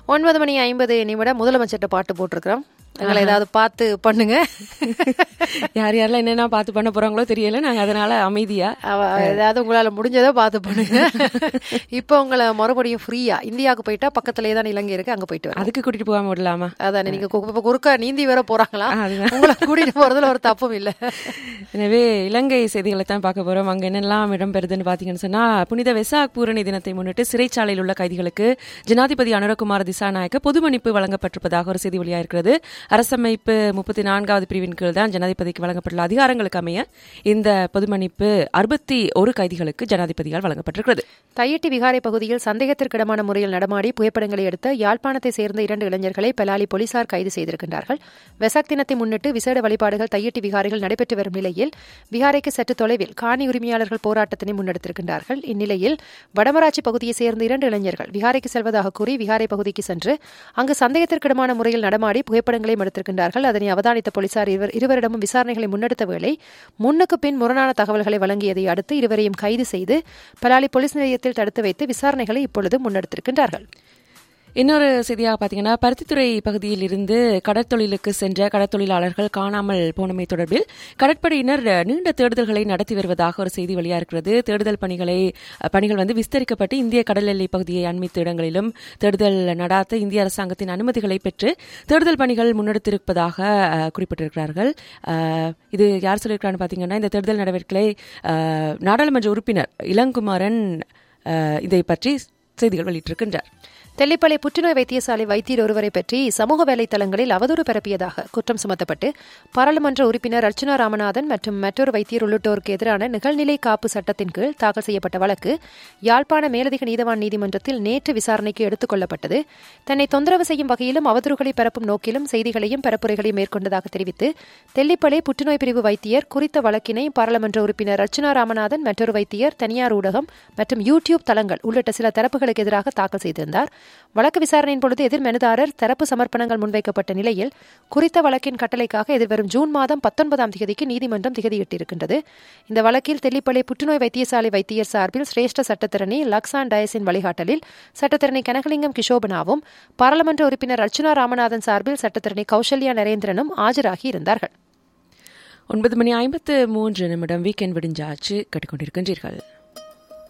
ஒன்பது மணி ஐம்பது நிமிடம் முதலமைச்சர்கிட்ட பாட்டு போட்டிருக்கிறோம் எங்களை ஏதாவது பார்த்து பண்ணுங்க யார் யாரெல்லாம் என்னென்ன பார்த்து பண்ண போறாங்களோ தெரியல நாங்க அதனால அமைதியா அவ- ஏதாவது உங்களால முடிஞ்சதை பார்த்து பண்ணுங்க இப்போ உங்களை மறுபடியும் ஃப்ரீயா இந்தியாவுக்கு போயிட்டா பக்கத்துலயே தான் இலங்கை இருக்கு அங்க போயிட்டு வரலாம் அதுக்கு கூட்டிட்டு போகாம விடலாமா அதானே நீங்க கு- இப்ப குறுக்கா நீந்தி வேற போறாங்களா ஆ, அதுதான். உங்களை கூட்டிட்டு போறதுல ஒரு தப்பும் இல்ல எனவே இலங்கை செய்திகளை தான் பார்க்க போறோம் அங்க என்னெல்லாம் இடம்பெறுதுன்னு பாத்தீங்கன்னு சொன்னா புனித வெசாக் பூரணி தினத்தை முன்னிட்டு சிறைச்சாலையில் உள்ள கைதிகளுக்கு ஜனாதிபதி அனுரகுமார் திசாநாயக்க பொது மன்னிப்பு வழங்கப்பட்டிருப்பதாக ஒரு செய்தி வெளியாயிருக்கிறது அரசமைப்பு முப்பத்தி நான்காவது பிரிவின் கீழ் தான் ஜனாதிபதிக்கு வழங்கப்பட்டுள்ள அதிகாரங்களுக்கு அமைய இந்த பொது மன்னிப்பு அறுபத்தி ஒரு கைதிகளுக்கு ஜனாதிபதியால் வழங்கப்பட்டிருக்கிறது தையிட்டி விகாரை பகுதியில் சந்தேகத்திற்கிடமான முறையில் நடமாடி புகைப்படங்களை எடுத்த யாழ்ப்பாணத்தை சேர்ந்த இரண்டு இளைஞர்களை பெலாலி போலீசார் கைது செய்திருக்கின்றார்கள் வெசாக் தினத்தை முன்னிட்டு விசேட வழிபாடுகள் தையிட்டி விகாரைகள் நடைபெற்று வரும் நிலையில் விகாரைக்கு சற்று தொலைவில் காணி உரிமையாளர்கள் போராட்டத்தினை முன்னெடுத்திருக்கின்றார்கள் இந்நிலையில் வடமராட்சி பகுதியைச் சேர்ந்த இரண்டு இளைஞர்கள் விகாரைக்கு செல்வதாக கூறி விகாரை பகுதிக்கு சென்று அங்கு சந்தேகத்திற்கிடமான முறையில் நடமாடி புகைப்படங்களையும் எடுத்திருக்கின்றார்கள் அதனை அவதானித்த போலீசார் இருவர் இருவரிடமும் விசாரணைகளை முன்னெடுத்த வேளை முன்னுக்கு பின் முரணான தகவல்களை வழங்கியதை அடுத்து இருவரையும் கைது செய்து பலாலி போலீஸ் நிலையத்தில் தடுத்து வைத்து விசாரணைகளை இப்பொழுது முன்னெடுத்திருக்கின்றார்கள் இன்னொரு செய்தியாக பார்த்தீங்கன்னா பருத்தித்துறை பகுதியில் இருந்து கடற்தொழிலுக்கு சென்ற கடற்தொழிலாளர்கள் காணாமல் போனமை தொடர்பில் கடற்படையினர் நீண்ட தேடுதல்களை நடத்தி வருவதாக ஒரு செய்தி வெளியாக இருக்கிறது தேடுதல் பணிகளை பணிகள் வந்து விஸ்தரிக்கப்பட்டு இந்திய கடல் எல்லை பகுதியை அண்மித்த இடங்களிலும் தேடுதல் நடாத்த இந்திய அரசாங்கத்தின் அனுமதிகளை பெற்று தேடுதல் பணிகள் முன்னெடுத்திருப்பதாக அஹ், குறிப்பிட்டிருக்கிறார்கள் அஹ், இது யார் சொல்லியிருக்கிறான்னு பார்த்தீங்கன்னா இந்த தேடுதல் நடவடிக்கைகளை அஹ், நாடாளுமன்ற உறுப்பினர் இளங்குமாரன் அஹ், இதை பற்றி செய்திகள் வெளியிட்டிருக்கின்றார் தெல்லிப்பளை புற்றுநோய் வைத்தியசாலை வைத்தியர் ஒருவரை பற்றி சமூக வலைதளங்களில் அவதூறு பரப்பியதாக குற்றம் சுமத்தப்பட்டு பாராளுமன்ற உறுப்பினர் அர்ச்சுனா ராமநாதன் மற்றும் மற்றொரு வைத்தியர் உள்ளிட்டோருக்கு எதிரான நிகழ்நிலை காப்பு சட்டத்தின் கீழ் தாக்கல் செய்யப்பட்ட வழக்கு யாழ்ப்பாண மேலதிக நீதவான் நீதிமன்றத்தில் நேற்று விசாரணைக்கு எடுத்துக் கொள்ளப்பட்டது தன்னை தொந்தரவு செய்யும் வகையிலும் அவதூறுகளை பரப்பும் நோக்கிலும் செய்திகளையும் பரப்புரைகளையும் மேற்கொண்டதாக தெரிவித்து தெல்லிப்பளை புற்றுநோய் பிரிவு வைத்தியர் குறித்த வழக்கினை பாராளுமன்ற உறுப்பினர் அர்ச்சுனா ராமநாதன் மற்றொரு வைத்தியர் தனியார் ஊடகம் மற்றும் யூடியூப் தளங்கள் உள்ளிட்ட சில தரப்புகளுக்கு எதிராக தாக்கல் செய்திருந்தார் வழக்கு விசாரணையின் பொழுது எதிர் மனுதாரர் தரப்பு சமர்ப்பணங்கள் முன்வைக்கப்பட்ட நிலையில் குறித்த வழக்கின் கட்டளைக்காக எதிர்வரும் ஜூன் மாதம் பத்தொன்பதாம் தேதிக்கு நீதிமன்றம் திகதியிட்டிருக்கின்றது இந்த வழக்கில் தெல்லிப்பளை புற்றுநோய் வைத்தியசாலை வைத்தியர் சார்பில் சிரேஷ்ட சட்டத்தரணி லக்ஸான் டயஸின் வழிகாட்டலில் சட்டத்தரணி கனகலிங்கம் கிஷோபனாவும் பாராளுமன்ற உறுப்பினர் அர்ச்சுனா ராமநாதன் சார்பில் சட்டத்தரணி கௌசல்யா நரேந்திரனும் ஆஜராகி இருந்தார்கள் ஒன்பது மணி ஐம்பத்து மூன்று நிமிடம் வீக்கெண்ட் விடிஞ்சாச்சு கேட்டுக்கொண்டிருக்கின்றீர்கள்